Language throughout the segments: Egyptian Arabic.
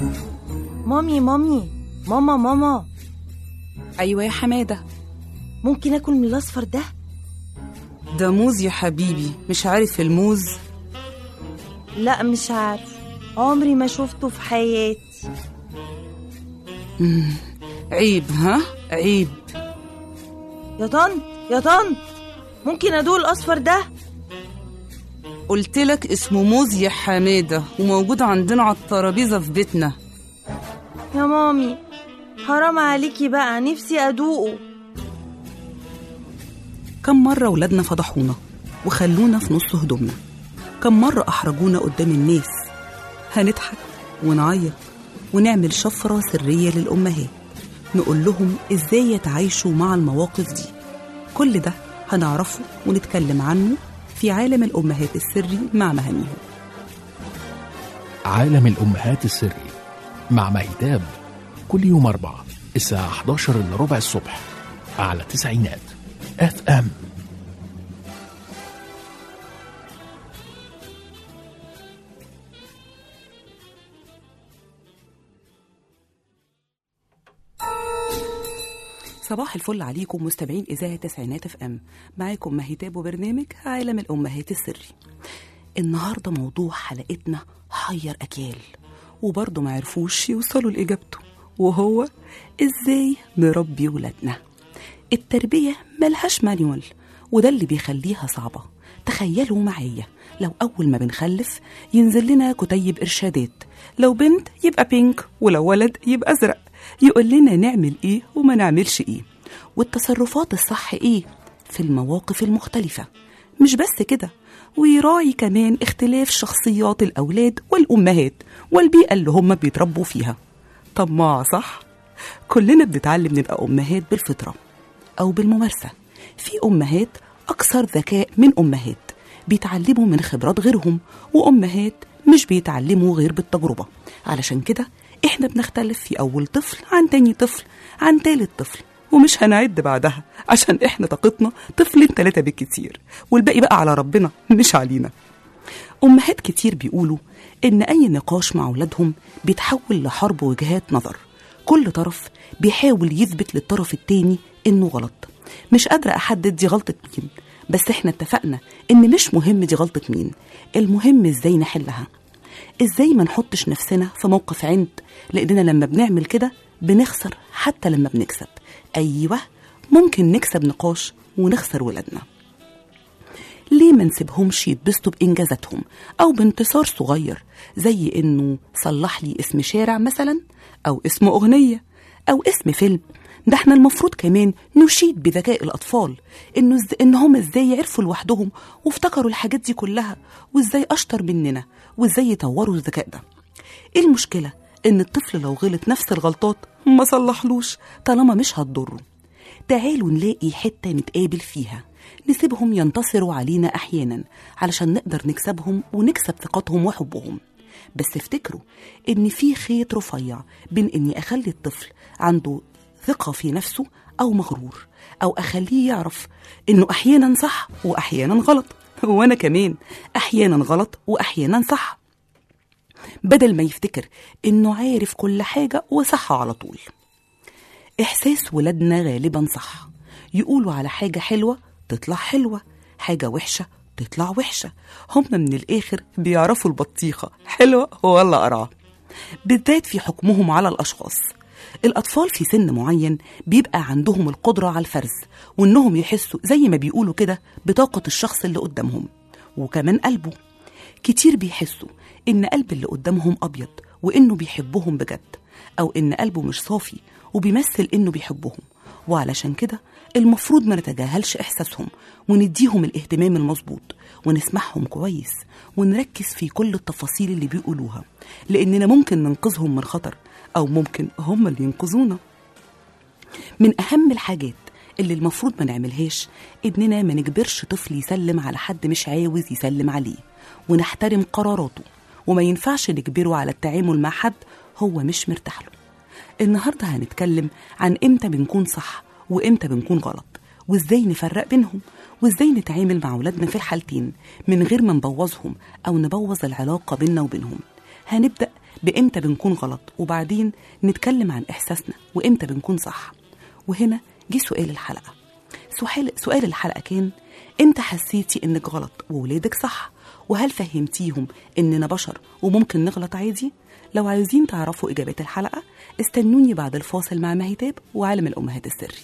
مامي مامي ماما ماما أيوة يا حمادة ممكن اكل من الاصفر ده ده موز يا حبيبي مش عارف الموز لا مش عارف عمري ما شفته في حياتي عيب ها عيب يا طنط يا طنط ممكن ادوق الاصفر ده قلت لك اسمه موز يا حمادة وموجود عندنا على الترابيزة في بيتنا يا مامي حرام عليكي بقى نفسي ادوقه كم مرة ولادنا فضحونا وخلونا في نص هدومنا كم مرة أحرجونا قدام الناس هنضحك ونعيط ونعمل شفرة سرية للأمهات نقول لهم إزاي يتعايشوا مع المواقف دي كل ده هنعرفه ونتكلم عنه في عالم الأمهات السري مع مهاميهم عالم الأمهات السري مع ميتاب كل يوم أربعة الساعة 11 إلا ربع الصبح على تسعينات اف ام صباح الفل عليكم مستمعين إذاعة تسعينات اف ام معاكم مهتاب وبرنامج عالم الأمهات السري النهاردة موضوع حلقتنا حير أكيال وبرضه ما عرفوش يوصلوا لإجابته وهو إزاي نربي ولادنا التربية ملهاش مانيوال وده اللي بيخليها صعبة تخيلوا معايا لو أول ما بنخلف ينزل لنا كتيب إرشادات لو بنت يبقى بينك ولو ولد يبقى أزرق يقول لنا نعمل إيه وما نعملش إيه والتصرفات الصح إيه في المواقف المختلفة مش بس كده ويراعي كمان اختلاف شخصيات الأولاد والأمهات والبيئة اللي هم بيتربوا فيها طماع صح؟ كلنا بنتعلم نبقى أمهات بالفطرة أو بالممارسة في أمهات أكثر ذكاء من أمهات بيتعلموا من خبرات غيرهم وأمهات مش بيتعلموا غير بالتجربة علشان كده إحنا بنختلف في أول طفل عن تاني طفل عن تالت طفل ومش هنعد بعدها عشان إحنا طاقتنا طفلين تلاتة بالكتير والباقي بقى على ربنا مش علينا أمهات كتير بيقولوا إن أي نقاش مع أولادهم بيتحول لحرب وجهات نظر كل طرف بيحاول يثبت للطرف التاني إنه غلط مش قادرة أحدد دي غلطة مين بس إحنا اتفقنا إن مش مهم دي غلطة مين المهم إزاي نحلها إزاي ما نحطش نفسنا في موقف عند لأننا لما بنعمل كده بنخسر حتى لما بنكسب أيوة ممكن نكسب نقاش ونخسر ولادنا ليه ما نسيبهمش يتبسطوا بإنجازاتهم أو بانتصار صغير زي إنه صلح لي اسم شارع مثلا أو اسم أغنية أو اسم فيلم ده احنا المفروض كمان نشيد بذكاء الأطفال إنه إز... إن هم إزاي عرفوا لوحدهم وافتكروا الحاجات دي كلها وإزاي أشطر مننا وإزاي يطوروا الذكاء ده إيه المشكلة إن الطفل لو غلط نفس الغلطات ما صلحلوش طالما مش هتضره تعالوا نلاقي حتة نتقابل فيها نسيبهم ينتصروا علينا أحيانا علشان نقدر نكسبهم ونكسب ثقتهم وحبهم بس افتكروا إن في خيط رفيع بين إني أخلي الطفل عنده ثقة في نفسه أو مغرور أو أخليه يعرف إنه أحيانا صح وأحيانا غلط وأنا كمان أحيانا غلط وأحيانا صح بدل ما يفتكر إنه عارف كل حاجة وصح على طول إحساس ولادنا غالبا صح يقولوا على حاجة حلوة تطلع حلوة حاجة وحشة تطلع وحشة هم من الآخر بيعرفوا البطيخة حلوة ولا قرعة بالذات في حكمهم على الأشخاص الأطفال في سن معين بيبقى عندهم القدرة على الفرز وإنهم يحسوا زي ما بيقولوا كده بطاقة الشخص اللي قدامهم وكمان قلبه كتير بيحسوا إن قلب اللي قدامهم أبيض وإنه بيحبهم بجد أو إن قلبه مش صافي وبيمثل إنه بيحبهم وعلشان كده المفروض ما نتجاهلش إحساسهم ونديهم الاهتمام المظبوط ونسمعهم كويس ونركز في كل التفاصيل اللي بيقولوها لأننا ممكن ننقذهم من خطر أو ممكن هم اللي ينقذونا من أهم الحاجات اللي المفروض ما نعملهاش إننا ما نجبرش طفل يسلم على حد مش عاوز يسلم عليه ونحترم قراراته وما ينفعش نجبره على التعامل مع حد هو مش مرتاح له النهاردة هنتكلم عن إمتى بنكون صح وإمتى بنكون غلط وإزاي نفرق بينهم وإزاي نتعامل مع أولادنا في الحالتين من غير ما نبوظهم أو نبوظ العلاقة بيننا وبينهم هنبدأ بإمتى بنكون غلط وبعدين نتكلم عن إحساسنا وإمتى بنكون صح وهنا جه سؤال الحلقة سؤال, سؤال الحلقة كان إمتى حسيتي إنك غلط وولادك صح وهل فهمتيهم إننا بشر وممكن نغلط عادي لو عايزين تعرفوا إجابات الحلقة استنوني بعد الفاصل مع مهيتاب وعالم الأمهات السري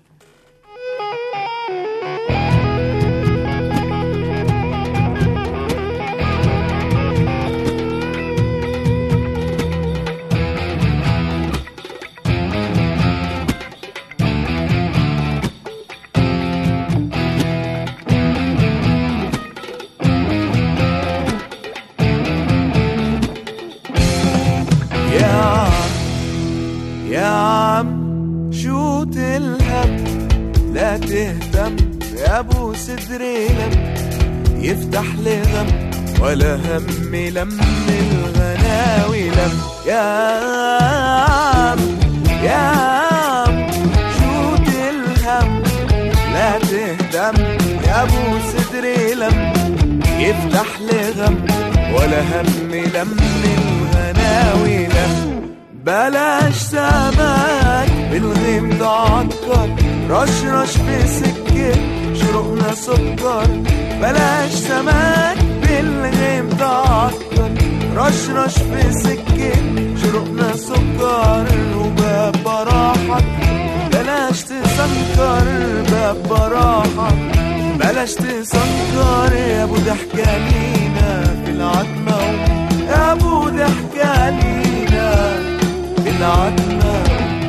يا عم يا عم شو تلهم لا تهتم يا ابو صدري لم يفتح لي غم ولا هم لم الغناوي لم يا عم يا عم شو تلهم لا تهتم يا ابو صدري لم يفتح لي غم ولا هم لم الغناوي لم بلاش سمك بالغيم تعكر رش رش في سكة شرقنا سكر بلاش سمك بالغيم تعكر رش رش في سكة شرقنا سكر وباب براحك بلاش تسكر باب براحك بلاش تسكر يا ابو ضحكة لينا في العتمة يا ابو ضحكة لينا في العتمة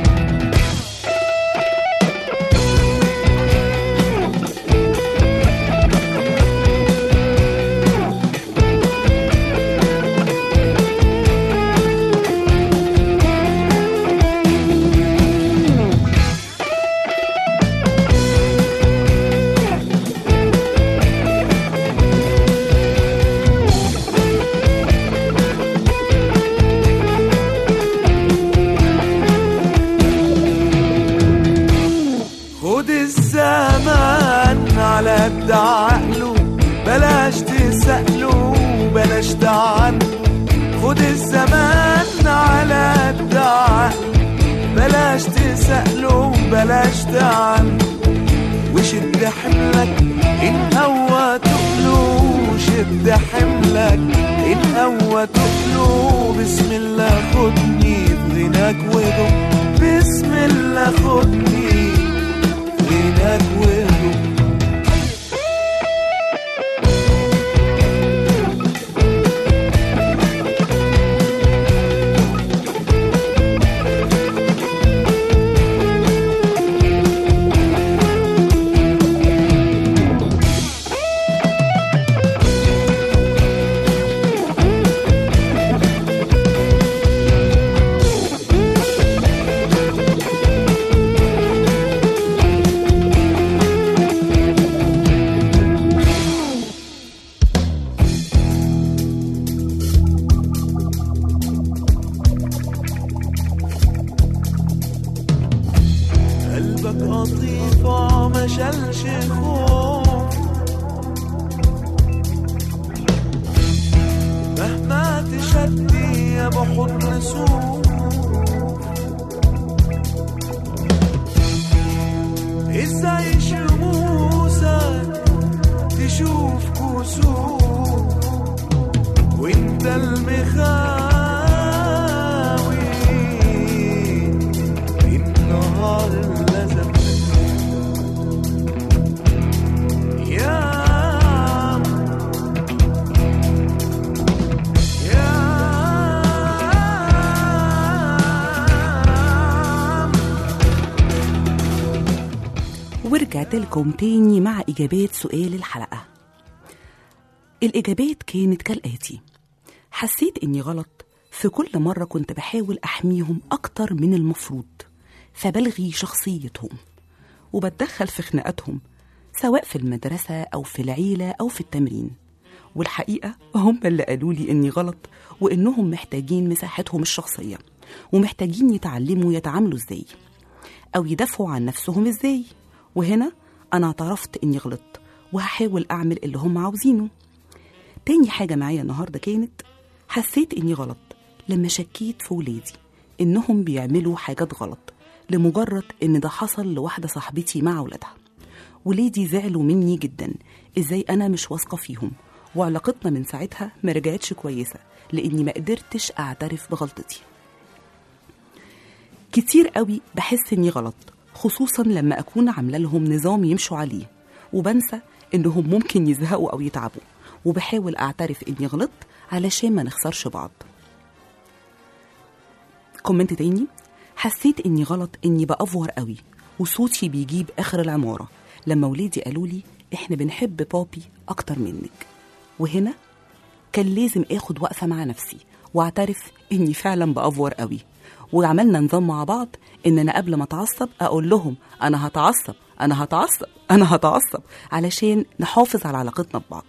خد الزمان على قد عقله بلاش تسأله بلاش تعنه خد الزمان على قد عقله بلاش تسأله بلاش تعنه وشد حملك إن هو تقله شد حملك إن هو تقله بسم الله خدني في غناك وضم بسم الله خدني غناك وضم قلبك قطيفة ما شالش خوف مهما تشدي يا بحضن سوق ازاي شموسك تشوف كسوف وانت المخاوي النهار لازم يا عم يا عم ورجعت لكم تاني مع إجابات سؤال الحلقة الإجابات كانت كالآتي حسيت إني غلط في كل مرة كنت بحاول أحميهم أكتر من المفروض فبلغي شخصيتهم وبتدخل في خناقاتهم سواء في المدرسة أو في العيلة أو في التمرين والحقيقة هم اللي قالوا لي إني غلط وإنهم محتاجين مساحتهم الشخصية ومحتاجين يتعلموا يتعاملوا إزاي أو يدافعوا عن نفسهم إزاي وهنا أنا اعترفت إني غلطت وهحاول أعمل اللي هم عاوزينه تاني حاجة معايا النهاردة كانت حسيت إني غلط لما شكيت في ولادي إنهم بيعملوا حاجات غلط لمجرد إن ده حصل لواحدة صاحبتي مع ولادها ولادي زعلوا مني جدا إزاي أنا مش واثقة فيهم وعلاقتنا من ساعتها ما رجعتش كويسة لأني ما قدرتش أعترف بغلطتي كتير قوي بحس إني غلط خصوصا لما أكون عاملة لهم نظام يمشوا عليه وبنسى إنهم ممكن يزهقوا أو يتعبوا وبحاول أعترف إني غلطت علشان ما نخسرش بعض كومنت تاني حسيت إني غلط إني بأفور قوي وصوتي بيجيب آخر العمارة لما ولادي قالوا لي إحنا بنحب بابي أكتر منك وهنا كان لازم اخد وقفه مع نفسي واعترف اني فعلا بافور قوي وعملنا نظام مع بعض ان انا قبل ما اتعصب اقول لهم انا هتعصب انا هتعصب انا هتعصب علشان نحافظ على علاقتنا ببعض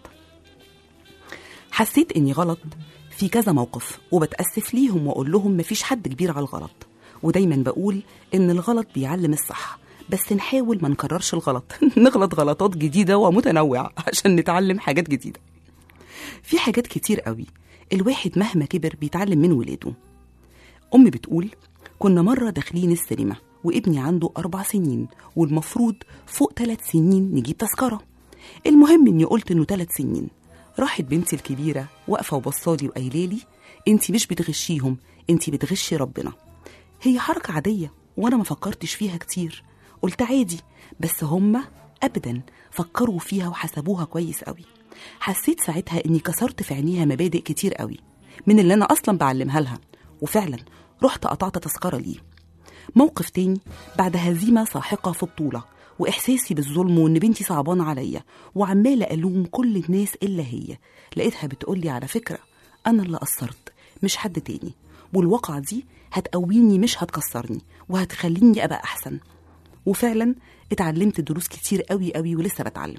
حسيت اني غلط في كذا موقف وبتاسف ليهم واقول لهم مفيش حد كبير على الغلط ودايما بقول ان الغلط بيعلم الصح بس نحاول ما نكررش الغلط نغلط غلطات جديده ومتنوعه عشان نتعلم حاجات جديده في حاجات كتير قوي الواحد مهما كبر بيتعلم من ولاده أمي بتقول كنا مرة داخلين السينما وابني عنده أربع سنين والمفروض فوق ثلاث سنين نجيب تذكرة المهم إني قلت إنه ثلاث سنين راحت بنتي الكبيرة واقفة وبصالي وقايلالي أنت مش بتغشيهم أنت بتغشي ربنا هي حركة عادية وأنا ما فكرتش فيها كتير قلت عادي بس هما أبدا فكروا فيها وحسبوها كويس قوي حسيت ساعتها إني كسرت في عينيها مبادئ كتير قوي من اللي أنا أصلا بعلمها لها وفعلا رحت قطعت تذكرة ليه موقف تاني بعد هزيمة ساحقة في بطولة وإحساسي بالظلم وإن بنتي صعبانة عليا وعمالة ألوم كل الناس إلا هي لقيتها بتقولي على فكرة أنا اللي قصرت مش حد تاني والواقعة دي هتقويني مش هتكسرني وهتخليني أبقى أحسن وفعلا اتعلمت دروس كتير قوي قوي ولسه بتعلم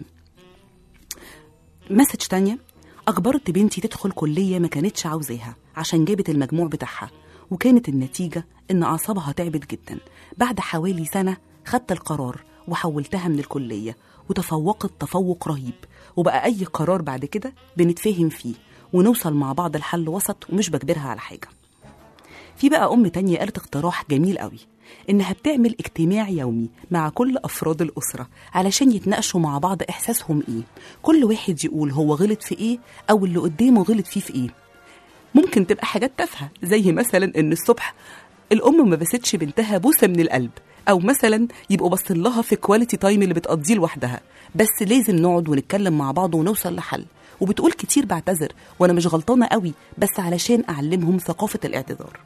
مسج تانية أجبرت بنتي تدخل كلية ما كانتش عاوزاها عشان جابت المجموع بتاعها وكانت النتيجة إن أعصابها تعبت جدا بعد حوالي سنة خدت القرار وحولتها من الكلية وتفوقت تفوق رهيب وبقى أي قرار بعد كده بنتفاهم فيه ونوصل مع بعض الحل وسط ومش بجبرها على حاجة في بقى أم تانية قالت اقتراح جميل قوي إنها بتعمل اجتماع يومي مع كل أفراد الأسرة علشان يتناقشوا مع بعض إحساسهم إيه كل واحد يقول هو غلط في إيه أو اللي قدامه غلط فيه في إيه ممكن تبقى حاجات تافهة زي مثلا إن الصبح الأم ما بستش بنتها بوسة من القلب أو مثلا يبقوا باصين لها في كواليتي تايم اللي بتقضيه لوحدها بس لازم نقعد ونتكلم مع بعض ونوصل لحل وبتقول كتير بعتذر وأنا مش غلطانة قوي بس علشان أعلمهم ثقافة الاعتذار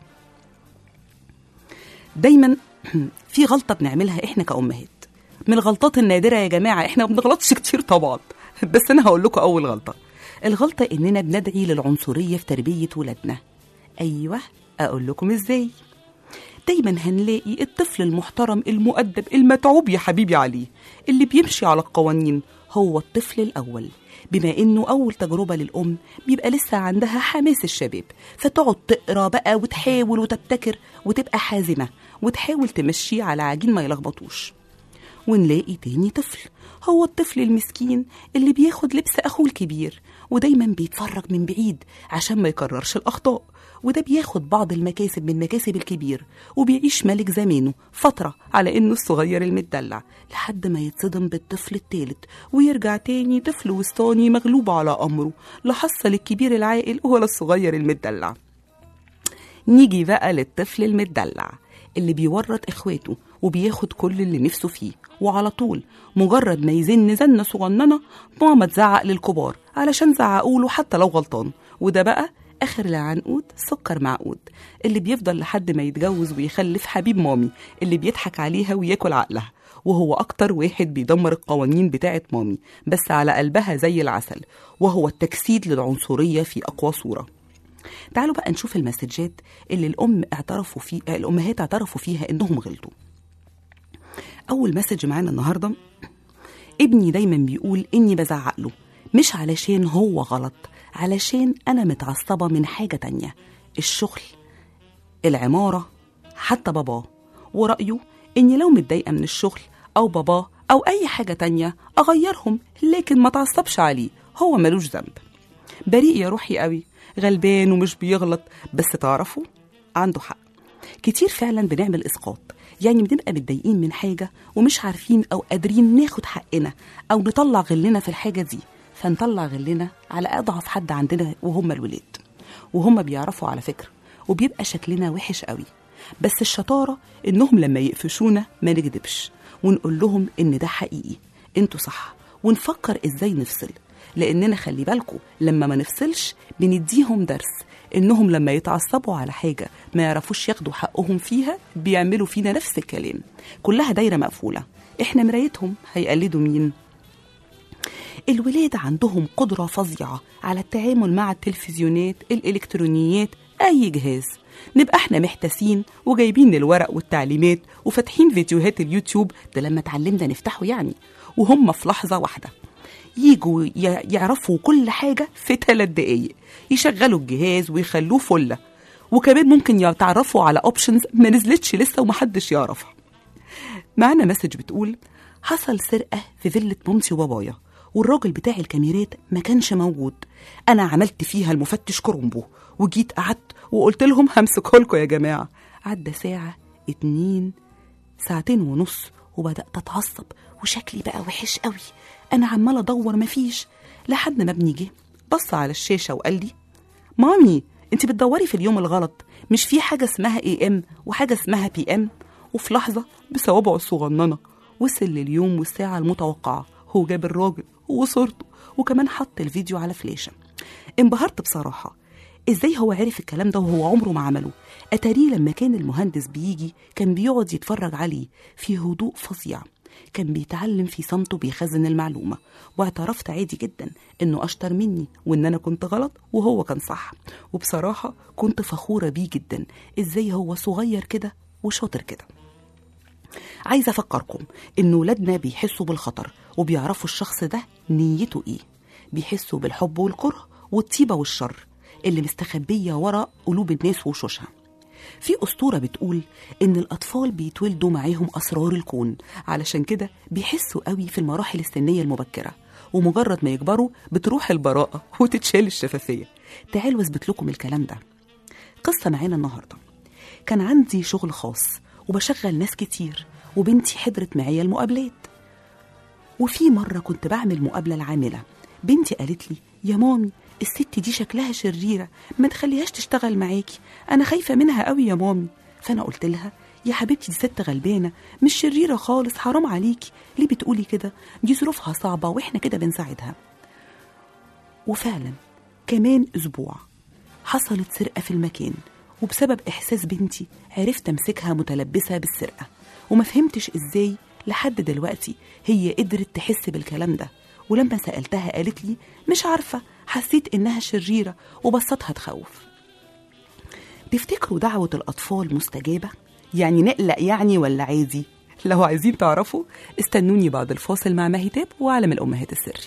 دايما في غلطه بنعملها احنا كامهات من الغلطات النادره يا جماعه احنا ما بنغلطش كتير طبعا بس انا هقول لكم اول غلطه الغلطه اننا بندعي للعنصريه في تربيه ولادنا ايوه اقول لكم ازاي دايما هنلاقي الطفل المحترم المؤدب المتعوب يا حبيبي عليه اللي بيمشي على القوانين هو الطفل الأول بما إنه أول تجربة للأم بيبقى لسه عندها حماس الشباب فتقعد تقرا بقى وتحاول وتبتكر وتبقى حازمة وتحاول تمشيه على عجين ما يلخبطوش ونلاقي تاني طفل هو الطفل المسكين اللي بياخد لبس أخوه الكبير ودايما بيتفرج من بعيد عشان ما يكررش الأخطاء وده بياخد بعض المكاسب من مكاسب الكبير وبيعيش ملك زمانه فترة على إنه الصغير المدلع لحد ما يتصدم بالطفل التالت ويرجع تاني طفل وسطاني مغلوب على أمره لا حصل الكبير العاقل ولا الصغير المدلع نيجي بقى للطفل المدلع اللي بيورط اخواته وبياخد كل اللي نفسه فيه وعلى طول مجرد ما يزن زنة صغننة ماما تزعق للكبار علشان زعقوا له حتى لو غلطان وده بقى آخر العنقود سكر معقود اللي بيفضل لحد ما يتجوز ويخلف حبيب مامي اللي بيضحك عليها وياكل عقلها وهو أكتر واحد بيدمر القوانين بتاعة مامي بس على قلبها زي العسل وهو التجسيد للعنصرية في أقوى صورة تعالوا بقى نشوف المسجات اللي الأم اعترفوا فيه الأمهات اعترفوا فيها إنهم غلطوا أول مسج معانا النهاردة ابني دايما بيقول إني بزعق له مش علشان هو غلط علشان أنا متعصبة من حاجة تانية الشغل العمارة حتى باباه ورأيه إني لو متضايقة من الشغل أو باباه أو أي حاجة تانية أغيرهم لكن ما تعصبش عليه هو ملوش ذنب بريء يا روحي قوي غلبان ومش بيغلط بس تعرفوا عنده حق كتير فعلا بنعمل اسقاط يعني بنبقى متضايقين من حاجه ومش عارفين او قادرين ناخد حقنا او نطلع غلنا في الحاجه دي فنطلع غلنا على اضعف حد عندنا وهم الولاد وهم بيعرفوا على فكره وبيبقى شكلنا وحش قوي بس الشطاره انهم لما يقفشونا ما نكدبش ونقول لهم ان ده حقيقي انتوا صح ونفكر ازاي نفصل لاننا خلي بالكم لما ما نفصلش بنديهم درس انهم لما يتعصبوا على حاجه ما يعرفوش ياخدوا حقهم فيها بيعملوا فينا نفس الكلام كلها دايره مقفوله احنا مرايتهم هيقلدوا مين الولاد عندهم قدرة فظيعة على التعامل مع التلفزيونات الإلكترونيات أي جهاز نبقى احنا محتاسين وجايبين الورق والتعليمات وفاتحين فيديوهات اليوتيوب ده لما اتعلمنا نفتحه يعني وهم في لحظة واحدة يجوا ي- يعرفوا كل حاجة في ثلاث دقايق يشغلوا الجهاز ويخلوه فلة وكمان ممكن يتعرفوا على اوبشنز ما نزلتش لسه ومحدش يعرفها معانا مسج بتقول حصل سرقة في فيلة مامتي وبابايا والراجل بتاع الكاميرات ما كانش موجود أنا عملت فيها المفتش كرومبو وجيت قعدت وقلت لهم همسكه لكم يا جماعة عدى ساعة اتنين ساعتين ونص وبدأت أتعصب وشكلي بقى وحش قوي أنا عمال أدور مفيش لحد ما ابني جه بص على الشاشة وقال لي مامي انت بتدوري في اليوم الغلط مش في حاجة اسمها اي ام وحاجة اسمها بي ام وفي لحظة بصوابعه الصغننة وصل لليوم والساعة المتوقعة هو جاب الراجل وصورته وكمان حط الفيديو على فلاشة انبهرت بصراحة ازاي هو عرف الكلام ده وهو عمره ما عمله اتاريه لما كان المهندس بيجي كان بيقعد يتفرج عليه في هدوء فظيع كان بيتعلم في صمته بيخزن المعلومة واعترفت عادي جدا انه اشطر مني وان انا كنت غلط وهو كان صح وبصراحة كنت فخورة بيه جدا ازاي هو صغير كده وشاطر كده عايزة أفكركم إن ولادنا بيحسوا بالخطر وبيعرفوا الشخص ده نيته إيه بيحسوا بالحب والكره والطيبة والشر اللي مستخبية ورا قلوب الناس ووشوشها في أسطورة بتقول إن الأطفال بيتولدوا معاهم أسرار الكون علشان كده بيحسوا قوي في المراحل السنية المبكرة ومجرد ما يكبروا بتروح البراءة وتتشال الشفافية تعالوا أثبت لكم الكلام ده قصة معانا النهاردة كان عندي شغل خاص وبشغل ناس كتير وبنتي حضرت معايا المقابلات وفي مرة كنت بعمل مقابلة العاملة بنتي قالت لي يا مامي الست دي شكلها شريرة ما تخليهاش تشتغل معاكي أنا خايفة منها قوي يا مامي فأنا قلت لها يا حبيبتي دي ست غلبانة مش شريرة خالص حرام عليكي ليه بتقولي كده دي ظروفها صعبة وإحنا كده بنساعدها وفعلا كمان أسبوع حصلت سرقة في المكان وبسبب إحساس بنتي عرفت أمسكها متلبسة بالسرقة وما فهمتش إزاي لحد دلوقتي هي قدرت تحس بالكلام ده ولما سألتها قالت لي مش عارفة حسيت إنها شريرة وبصتها تخوف تفتكروا دعوة الأطفال مستجابة؟ يعني نقلق يعني ولا عادي؟ لو عايزين تعرفوا استنوني بعد الفاصل مع مهتاب وعالم الأمهات السري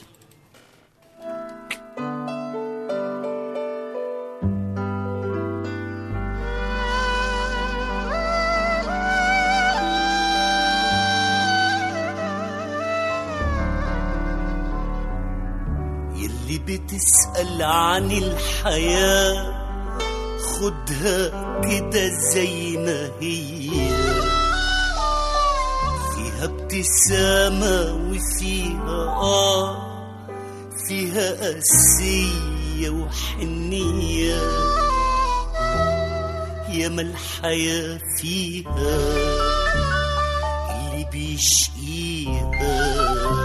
يلي بتسأل عن الحياة خدها كده زي ما هي فيها ابتسامة وفيها آه فيها قاسية وحنية ياما الحياة فيها اللي بيشقيها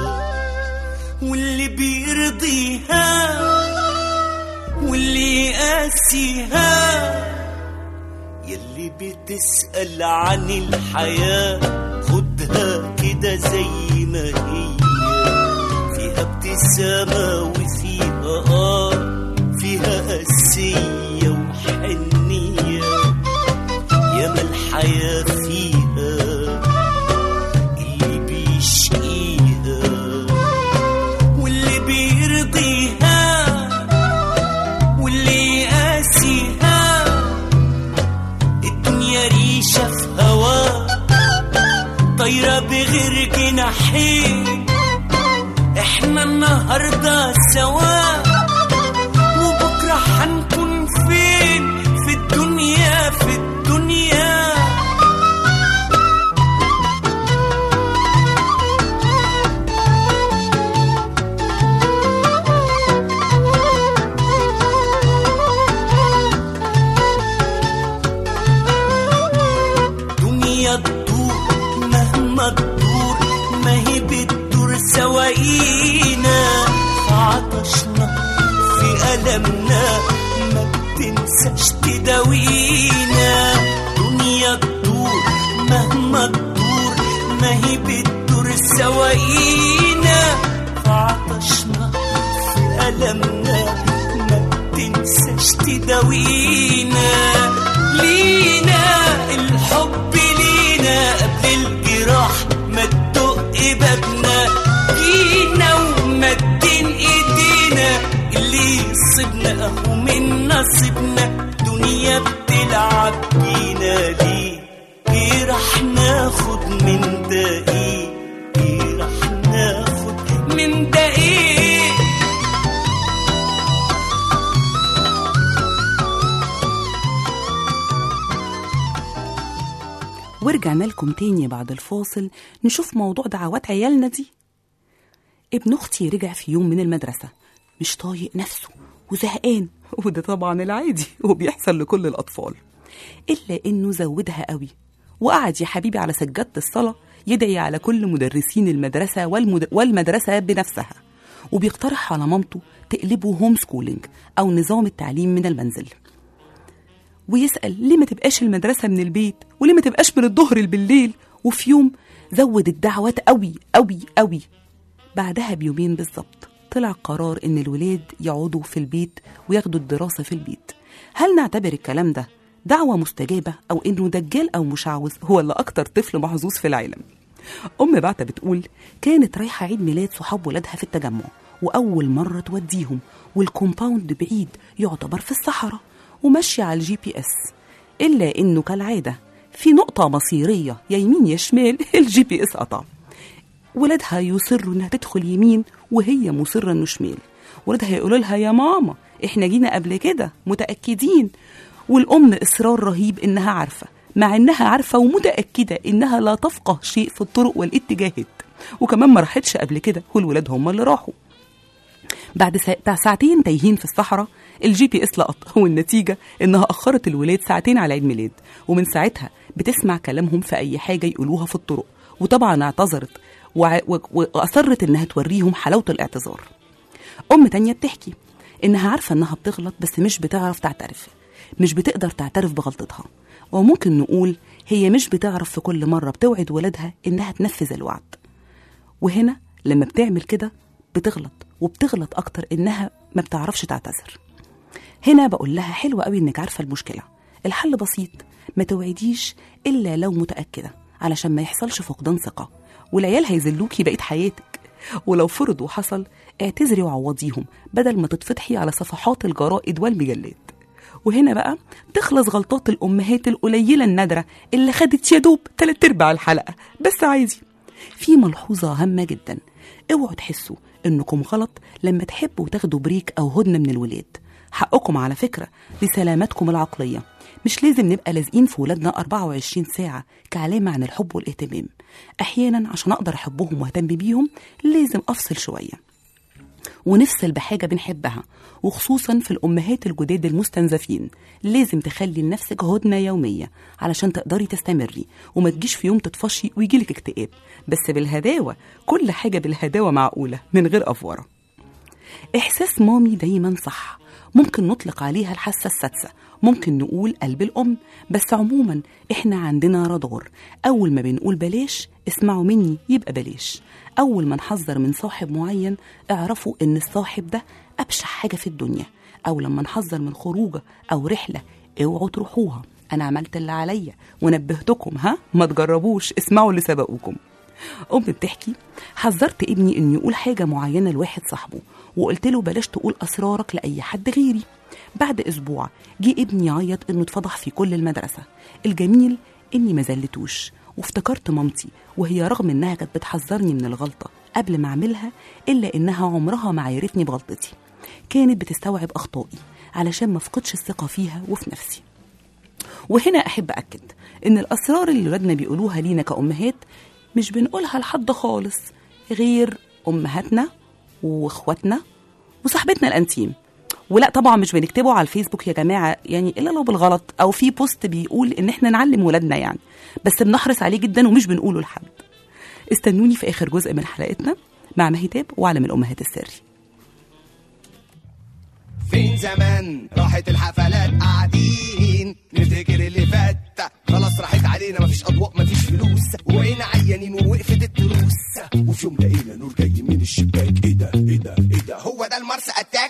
واللي بيرضيها واللي يقاسيها يلي بتسأل عن الحياة خدها كده زي ما هي فيها ابتسامة وفيها آه فيها قاسية وحنية ياما الحياة فيها اللي بيشقيها واللي بيرضيها واللي يقاسيها الدنيا ريشة في هوا طايرة بغير جناحين احنا النهاردة سوا وبكرة هنكون تنساش تداوينا دنيا تدور مهما تدور ما هي بتدور سواقينا فعطشنا في ألمنا ما تنساش تداوينا لينا الحب لينا قبل الجراح ما تدق بابنا جينا ومدين ايدينا اللي يصيبنا اهو من نصيبنا دنيا بتلعب بينا ليه ايه راح ناخد من ده ايه ايه راح ناخد من ده ايه ورجعنا لكم تاني بعد الفاصل نشوف موضوع دعوات عيالنا دي ابن اختي رجع في يوم من المدرسة مش طايق نفسه وزهقان وده طبعا العادي وبيحصل لكل الأطفال إلا إنه زودها قوي وقعد يا حبيبي على سجادة الصلاة يدعي على كل مدرسين المدرسة والمد... والمدرسة بنفسها وبيقترح على مامته تقلبه هوم سكولينج أو نظام التعليم من المنزل ويسأل ليه ما تبقاش المدرسة من البيت وليه ما تبقاش من الظهر بالليل وفي يوم زود الدعوات قوي قوي قوي بعدها بيومين بالظبط طلع قرار ان الولاد يقعدوا في البيت وياخدوا الدراسة في البيت هل نعتبر الكلام ده دعوة مستجابة أو إنه دجال أو مشعوذ هو اللي أكتر طفل محظوظ في العالم أم بعتة بتقول كانت رايحة عيد ميلاد صحاب ولادها في التجمع وأول مرة توديهم والكومباوند بعيد يعتبر في الصحراء وماشية على الجي بي اس إلا إنه كالعادة في نقطة مصيرية يا يمين يا شمال الجي بي اس قطع ولادها يصروا انها تدخل يمين وهي مصره انه شمال ولادها يقولوا لها يا ماما احنا جينا قبل كده متاكدين والام اصرار رهيب انها عارفه مع انها عارفه ومتاكده انها لا تفقه شيء في الطرق والاتجاهات وكمان ما راحتش قبل كده والولاد هم اللي راحوا بعد سا... بتاع ساعتين تايهين في الصحراء الجي بي اس لقط والنتيجه انها اخرت الولاد ساعتين على عيد ميلاد ومن ساعتها بتسمع كلامهم في اي حاجه يقولوها في الطرق وطبعا اعتذرت وع- و- واصرت انها توريهم حلاوه الاعتذار ام تانية بتحكي انها عارفه انها بتغلط بس مش بتعرف تعترف مش بتقدر تعترف بغلطتها وممكن نقول هي مش بتعرف في كل مره بتوعد ولادها انها تنفذ الوعد وهنا لما بتعمل كده بتغلط وبتغلط اكتر انها ما بتعرفش تعتذر هنا بقول لها حلوة قوي انك عارفة المشكلة الحل بسيط ما توعديش الا لو متأكدة علشان ما يحصلش فقدان ثقة والعيال هيذلوكي بقية حياتك ولو فرض وحصل اعتذري وعوضيهم بدل ما تتفتحي على صفحات الجرائد والمجلات وهنا بقى تخلص غلطات الأمهات القليلة النادرة اللي خدت يا دوب تلات أرباع الحلقة بس عادي في ملحوظة هامة جدا اوعوا تحسوا انكم غلط لما تحبوا تاخدوا بريك او هدنة من الولاد حقكم على فكرة لسلامتكم العقلية مش لازم نبقى لازقين في ولادنا 24 ساعة كعلامة عن الحب والاهتمام أحيانا عشان أقدر أحبهم وأهتم بيهم لازم أفصل شوية ونفصل بحاجة بنحبها وخصوصا في الأمهات الجداد المستنزفين لازم تخلي لنفسك هدنة يومية علشان تقدري تستمري وما تجيش في يوم تطفشي ويجيلك اكتئاب بس بالهداوة كل حاجة بالهداوة معقولة من غير أفورة إحساس مامي دايما صح ممكن نطلق عليها الحاسة السادسة ممكن نقول قلب الأم بس عموما إحنا عندنا رادار أول ما بنقول بلاش اسمعوا مني يبقى بلاش أول ما نحذر من صاحب معين اعرفوا إن الصاحب ده أبشع حاجة في الدنيا أو لما نحذر من خروجة أو رحلة اوعوا تروحوها أنا عملت اللي عليا ونبهتكم ها ما تجربوش اسمعوا اللي سبقوكم أم بتحكي حذرت ابني إنه يقول حاجة معينة لواحد صاحبه وقلت له بلاش تقول أسرارك لأي حد غيري بعد أسبوع جه ابني يعيط إنه اتفضح في كل المدرسة الجميل إني ما زلتوش وافتكرت مامتي وهي رغم إنها كانت بتحذرني من الغلطة قبل ما أعملها إلا إنها عمرها ما عيرتني بغلطتي كانت بتستوعب أخطائي علشان ما أفقدش الثقة فيها وفي نفسي وهنا أحب أكد إن الأسرار اللي ولادنا بيقولوها لينا كأمهات مش بنقولها لحد خالص غير أمهاتنا وإخواتنا وصاحبتنا الأنتيم ولا طبعا مش بنكتبه على الفيسبوك يا جماعة يعني إلا لو بالغلط أو في بوست بيقول إن إحنا نعلم ولادنا يعني بس بنحرص عليه جدا ومش بنقوله لحد استنوني في آخر جزء من حلقتنا مع مهتاب وعالم الأمهات السري فين زمان راحت الحفلات قاعدين ده وفي يوم لقينا نور جاي من الشباك ايه ده ايه ده ايه ده هو ده المارس اتاك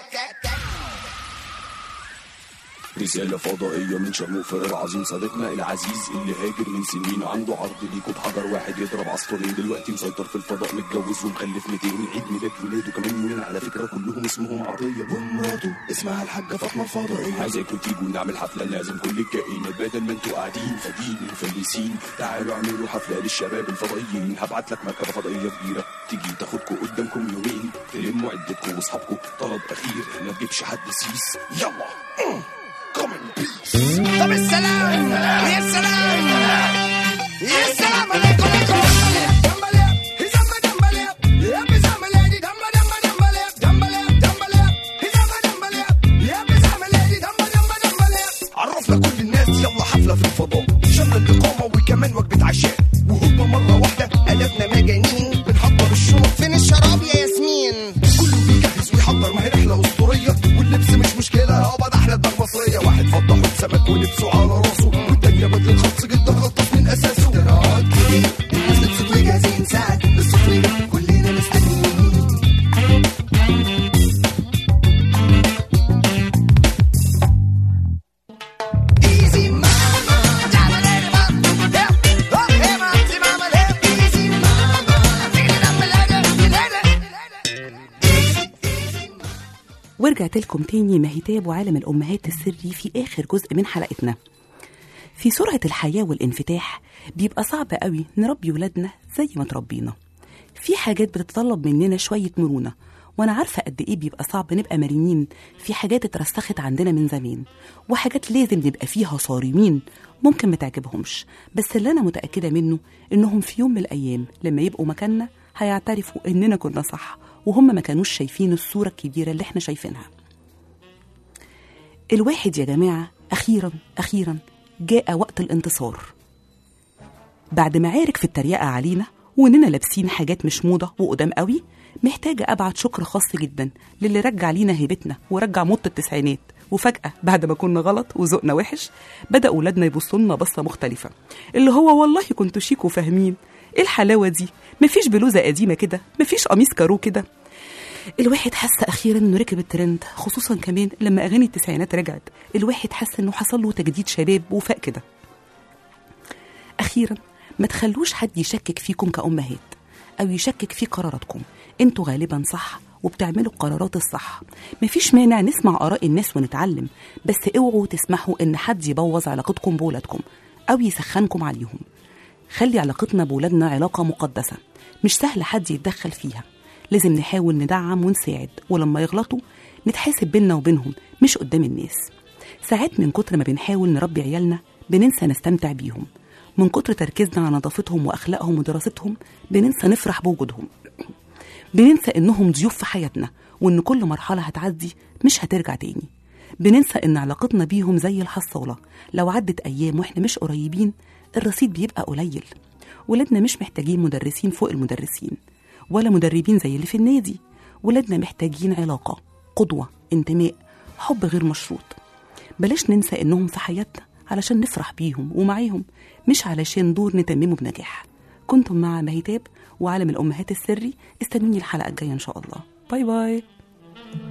رسالة فضائية من شرموفر العظيم صديقنا العزيز اللي هاجر من سنين عنده عرض ليكوا بحجر واحد يضرب عصفورين دلوقتي مسيطر في الفضاء متجوز ومخلف 200 عيد ميلاد ولاده كمان يومين على فكرة كلهم اسمهم عطية ومراته اسمها الحاجة فاطمة الفضائية عايزاكوا تيجوا نعمل حفلة لازم كل الكائنات بدل ما انتوا قاعدين فاضيين مفلسين تعالوا اعملوا حفلة للشباب الفضائيين هبعت لك مركبة فضائية كبيرة تيجي تاخدكوا قدامكم يومين تلموا عدتكم واصحابكم طلب اخير ما تجيبش حد سيس يلا كومن بيس طب السلام يا سلام يا سلام عليكم عليكم عرفنا كل الناس يلا حفلة في الفضاء شغل الإقامة وكمان وجبة عشاء وهوبا مرة واحدة قلبنا مجانين بنحضر الشنط فين الشراب يا ياسمين كله بيجهز ويحضر ما هي رحلة أسطورية واللبس مش مشكلة هو ده أحلى دماغ مصرية واحد فضة حوت سمك ولبسه على راسه والتانية بدل خاص جدا غطس من أساسه اختراعات كتير الناس لبست وجاهزين ساعة الصفرية كلنا مستنيين Easy mama, diamond lady mama, yeah. Oh, hey mama, see mama, yeah. Easy mama, take it up a lady, lady. Easy, easy mama. ورجعت لكم تاني مهتاب وعالم الأمهات السري في آخر جزء من حلقتنا في سرعة الحياة والانفتاح بيبقى صعب قوي نربي ولادنا زي ما تربينا في حاجات بتتطلب مننا شوية مرونة وأنا عارفة قد إيه بيبقى صعب نبقى مرنين في حاجات اترسخت عندنا من زمان وحاجات لازم نبقى فيها صارمين ممكن ما تعجبهمش بس اللي أنا متأكدة منه إنهم في يوم من الأيام لما يبقوا مكاننا هيعترفوا إننا كنا صح وهم ما كانوش شايفين الصورة الكبيرة اللي احنا شايفينها الواحد يا جماعة أخيرا أخيرا جاء وقت الانتصار بعد ما عارك في التريقة علينا وإننا لابسين حاجات مش موضة وقدام قوي محتاجة أبعت شكر خاص جدا للي رجع لينا هيبتنا ورجع موت التسعينات وفجأة بعد ما كنا غلط وذوقنا وحش بدأ ولادنا يبصوا لنا بصة مختلفة اللي هو والله كنتوا شيك وفاهمين ايه الحلاوة دي مفيش بلوزة قديمة كده مفيش قميص كارو كده الواحد حس اخيرا انه ركب الترند خصوصا كمان لما اغاني التسعينات رجعت الواحد حس انه حصل له تجديد شباب وفاق كده اخيرا ما تخلوش حد يشكك فيكم كامهات او يشكك في قراراتكم انتوا غالبا صح وبتعملوا القرارات الصح مفيش مانع نسمع اراء الناس ونتعلم بس اوعوا تسمحوا ان حد يبوظ علاقتكم بولادكم او يسخنكم عليهم خلي علاقتنا بولادنا علاقة مقدسة مش سهل حد يتدخل فيها لازم نحاول ندعم ونساعد ولما يغلطوا نتحاسب بينا وبينهم مش قدام الناس ساعات من كتر ما بنحاول نربي عيالنا بننسى نستمتع بيهم من كتر تركيزنا على نظافتهم واخلاقهم ودراستهم بننسى نفرح بوجودهم بننسى انهم ضيوف في حياتنا وان كل مرحله هتعدي مش هترجع تاني بننسى ان علاقتنا بيهم زي الحصاله لو عدت ايام واحنا مش قريبين الرصيد بيبقى قليل ولادنا مش محتاجين مدرسين فوق المدرسين ولا مدربين زي اللي في النادي ولادنا محتاجين علاقه قدوه انتماء حب غير مشروط بلاش ننسى انهم في حياتنا علشان نفرح بيهم ومعاهم مش علشان دور نتممه بنجاح كنتم مع مهتاب وعالم الامهات السري استنوني الحلقه الجايه ان شاء الله باي باي